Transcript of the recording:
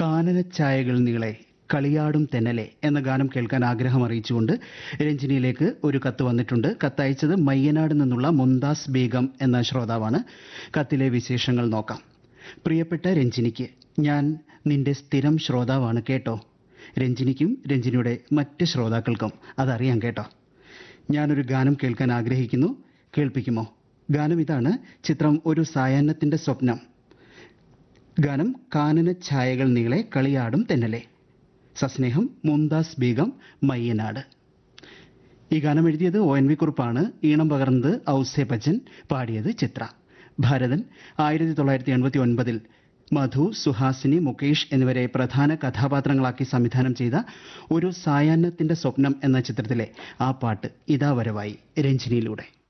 കാനനച്ചായകൾ നീളെ കളിയാടും തെന്നലെ എന്ന ഗാനം കേൾക്കാൻ ആഗ്രഹം അറിയിച്ചുകൊണ്ട് രഞ്ജിനിയിലേക്ക് ഒരു കത്ത് വന്നിട്ടുണ്ട് കത്തയച്ചത് മയ്യനാട് നിന്നുള്ള മുന്താസ് ബേഗം എന്ന ശ്രോതാവാണ് കത്തിലെ വിശേഷങ്ങൾ നോക്കാം പ്രിയപ്പെട്ട രഞ്ജിനിക്ക് ഞാൻ നിന്റെ സ്ഥിരം ശ്രോതാവാണ് കേട്ടോ രഞ്ജിനിക്കും രഞ്ജിനിയുടെ മറ്റ് ശ്രോതാക്കൾക്കും അതറിയാം കേട്ടോ ഞാനൊരു ഗാനം കേൾക്കാൻ ആഗ്രഹിക്കുന്നു കേൾപ്പിക്കുമോ ഗാനം ഇതാണ് ചിത്രം ഒരു സായാഹ്നത്തിന്റെ സ്വപ്നം ഗാനം കാനന ഛായകൾ നീളെ കളിയാടും തെന്നലെ സസ്നേഹം മുംതാസ് ബീഗം മയ്യനാട് ഈ ഗാനം എഴുതിയത് ഒ എൻ വി കുറുപ്പാണ് ഈണം പകർന്നത് ഔസേ ബച്ചൻ പാടിയത് ചിത്ര ഭാരതൻ ആയിരത്തി തൊള്ളായിരത്തി എൺപത്തി ഒൻപതിൽ മധു സുഹാസിനി മുകേഷ് എന്നിവരെ പ്രധാന കഥാപാത്രങ്ങളാക്കി സംവിധാനം ചെയ്ത ഒരു സായാഹ്നത്തിന്റെ സ്വപ്നം എന്ന ചിത്രത്തിലെ ആ പാട്ട് ഇതാ വരവായി രഞ്ജിനിയിലൂടെ